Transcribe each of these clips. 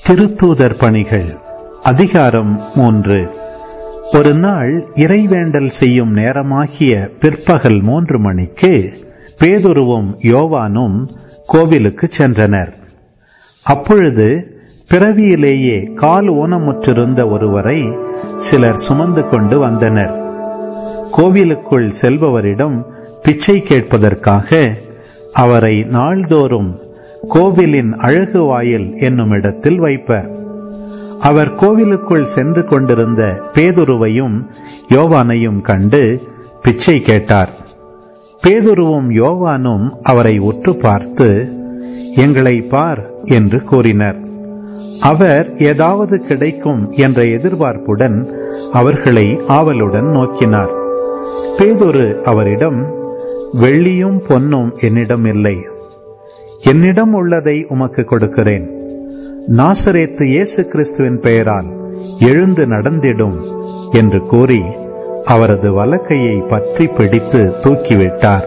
திருத்தூதர் பணிகள் அதிகாரம் மூன்று ஒரு நாள் இறைவேண்டல் செய்யும் நேரமாகிய பிற்பகல் மூன்று மணிக்கு பேதுருவும் யோவானும் கோவிலுக்கு சென்றனர் அப்பொழுது பிறவியிலேயே கால் ஊனமுற்றிருந்த ஒருவரை சிலர் சுமந்து கொண்டு வந்தனர் கோவிலுக்குள் செல்பவரிடம் பிச்சை கேட்பதற்காக அவரை நாள்தோறும் கோவிலின் அழகு வாயில் என்னும் இடத்தில் வைப்பர் அவர் கோவிலுக்குள் சென்று கொண்டிருந்த பேதுருவையும் யோவானையும் கண்டு பிச்சை கேட்டார் பேதுருவும் யோவானும் அவரை உற்று பார்த்து எங்களை பார் என்று கூறினர் அவர் ஏதாவது கிடைக்கும் என்ற எதிர்பார்ப்புடன் அவர்களை ஆவலுடன் நோக்கினார் பேதுரு அவரிடம் வெள்ளியும் பொன்னும் என்னிடம் இல்லை என்னிடம் உள்ளதை உமக்கு கொடுக்கிறேன் நாசரேத்து இயேசு கிறிஸ்துவின் பெயரால் எழுந்து நடந்திடும் என்று கூறி அவரது வலக்கையை பற்றி பிடித்து தூக்கிவிட்டார்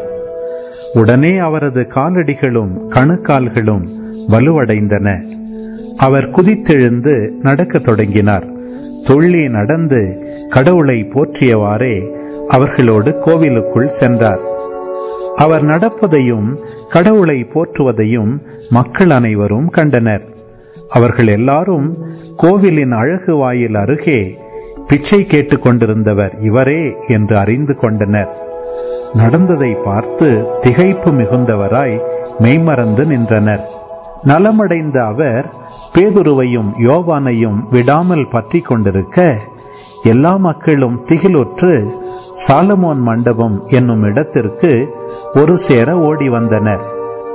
உடனே அவரது காலடிகளும் கணுக்கால்களும் வலுவடைந்தன அவர் குதித்தெழுந்து நடக்கத் தொடங்கினார் துள்ளி நடந்து கடவுளை போற்றியவாறே அவர்களோடு கோவிலுக்குள் சென்றார் அவர் நடப்பதையும் கடவுளை போற்றுவதையும் மக்கள் அனைவரும் கண்டனர் அவர்கள் எல்லாரும் கோவிலின் அழகு வாயில் அருகே பிச்சை கேட்டுக் கொண்டிருந்தவர் இவரே என்று அறிந்து கொண்டனர் நடந்ததை பார்த்து திகைப்பு மிகுந்தவராய் மெய்மறந்து நின்றனர் நலமடைந்த அவர் பேதுருவையும் யோவானையும் விடாமல் பற்றி கொண்டிருக்க எல்லா மக்களும் திகிலுற்று சாலமோன் மண்டபம் என்னும் இடத்திற்கு ஒரு சேர ஓடி வந்தனர்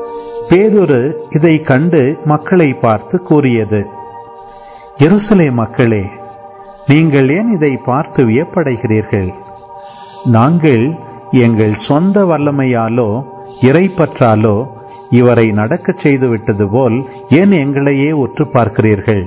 பேதுரு இதை கண்டு மக்களை பார்த்து கூறியது எருசலே மக்களே நீங்கள் ஏன் இதை பார்த்து வியப்படைகிறீர்கள் நாங்கள் எங்கள் சொந்த வல்லமையாலோ இறைப்பற்றாலோ இவரை நடக்கச் செய்துவிட்டது போல் ஏன் எங்களையே உற்று பார்க்கிறீர்கள்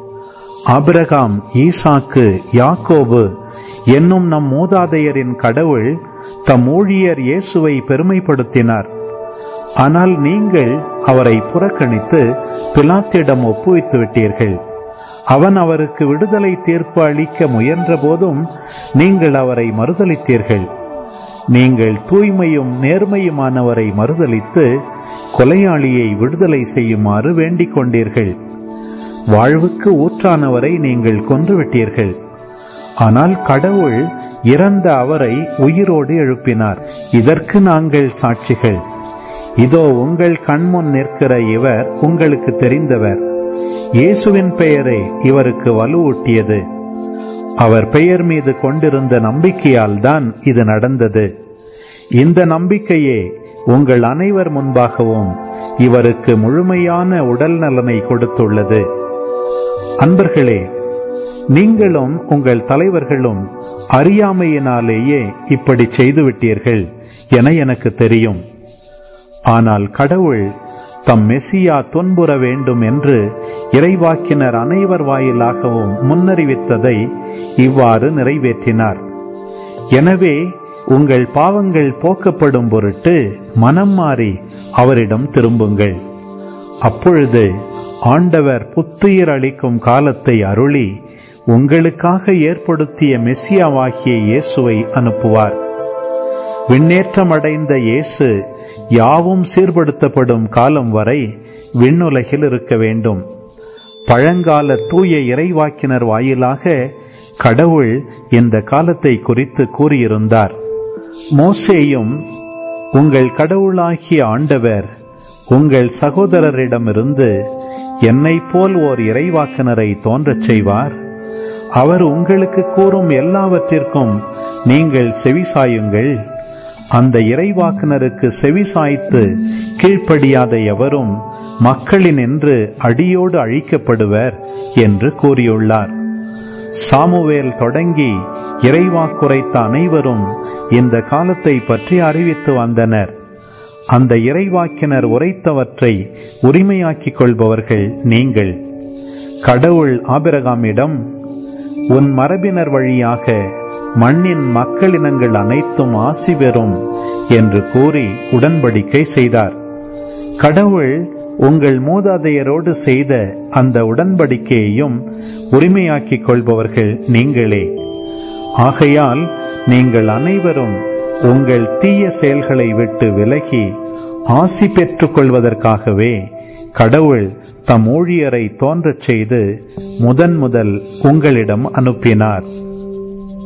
ஆபிரகாம் ஈசாக்கு யாக்கோபு என்னும் நம் மூதாதையரின் கடவுள் தம் ஊழியர் இயேசுவை பெருமைப்படுத்தினார் ஆனால் நீங்கள் அவரை புறக்கணித்து பிலாத்திடம் ஒப்புவித்து விட்டீர்கள் அவன் அவருக்கு விடுதலை தீர்ப்பு அளிக்க முயன்ற போதும் நீங்கள் அவரை மறுதளித்தீர்கள் நீங்கள் தூய்மையும் நேர்மையுமானவரை மறுதளித்து கொலையாளியை விடுதலை செய்யுமாறு வேண்டிக் கொண்டீர்கள் வாழ்வுக்கு ஊற்றானவரை நீங்கள் கொன்றுவிட்டீர்கள் ஆனால் கடவுள் இறந்த அவரை உயிரோடு எழுப்பினார் இதற்கு நாங்கள் சாட்சிகள் இதோ உங்கள் கண்முன் நிற்கிற இவர் உங்களுக்கு தெரிந்தவர் இயேசுவின் பெயரை இவருக்கு வலுவூட்டியது அவர் பெயர் மீது கொண்டிருந்த நம்பிக்கையால் தான் இது நடந்தது இந்த நம்பிக்கையே உங்கள் அனைவர் முன்பாகவும் இவருக்கு முழுமையான உடல் நலனை கொடுத்துள்ளது அன்பர்களே நீங்களும் உங்கள் தலைவர்களும் அறியாமையினாலேயே இப்படி செய்துவிட்டீர்கள் என எனக்கு தெரியும் ஆனால் கடவுள் தம் மெசியா துன்புற வேண்டும் என்று இறைவாக்கினர் அனைவர் வாயிலாகவும் முன்னறிவித்ததை இவ்வாறு நிறைவேற்றினார் எனவே உங்கள் பாவங்கள் போக்கப்படும் பொருட்டு மனம் மாறி அவரிடம் திரும்புங்கள் அப்பொழுது ஆண்டவர் புத்துயிர் அளிக்கும் காலத்தை அருளி உங்களுக்காக ஏற்படுத்திய மெஸ்ஸியாவாகிய இயேசுவை அனுப்புவார் விண்ணேற்றமடைந்த இயேசு யாவும் சீர்படுத்தப்படும் காலம் வரை விண்ணுலகில் இருக்க வேண்டும் பழங்கால தூய இறைவாக்கினர் வாயிலாக கடவுள் இந்த காலத்தை குறித்து கூறியிருந்தார் மோசேயும் உங்கள் கடவுளாகிய ஆண்டவர் உங்கள் சகோதரரிடமிருந்து என்னை போல் ஓர் இறைவாக்கினரை தோன்றச் செய்வார் அவர் உங்களுக்கு கூறும் எல்லாவற்றிற்கும் நீங்கள் செவிசாயுங்கள் அந்த இறைவாக்குனருக்கு செவிசாய்த்து கீழ்ப்படியாத எவரும் மக்களினின்று அடியோடு அழிக்கப்படுவர் என்று கூறியுள்ளார் சாமுவேல் தொடங்கி இறைவாக்குரைத்த அனைவரும் இந்த காலத்தை பற்றி அறிவித்து வந்தனர் அந்த இறைவாக்கினர் உரைத்தவற்றை உரிமையாக்கிக் கொள்பவர்கள் நீங்கள் கடவுள் ஆபிரகாமிடம் உன் மரபினர் வழியாக மண்ணின் மக்களினங்கள் அனைத்தும் ஆசி பெறும் என்று கூறி உடன்படிக்கை செய்தார் கடவுள் உங்கள் மூதாதையரோடு செய்த அந்த உடன்படிக்கையையும் உரிமையாக்கிக் கொள்பவர்கள் நீங்களே ஆகையால் நீங்கள் அனைவரும் உங்கள் தீய செயல்களை விட்டு விலகி ஆசி பெற்றுக் கொள்வதற்காகவே கடவுள் தம் ஊழியரை தோன்றச் செய்து முதன் முதல் உங்களிடம் அனுப்பினார்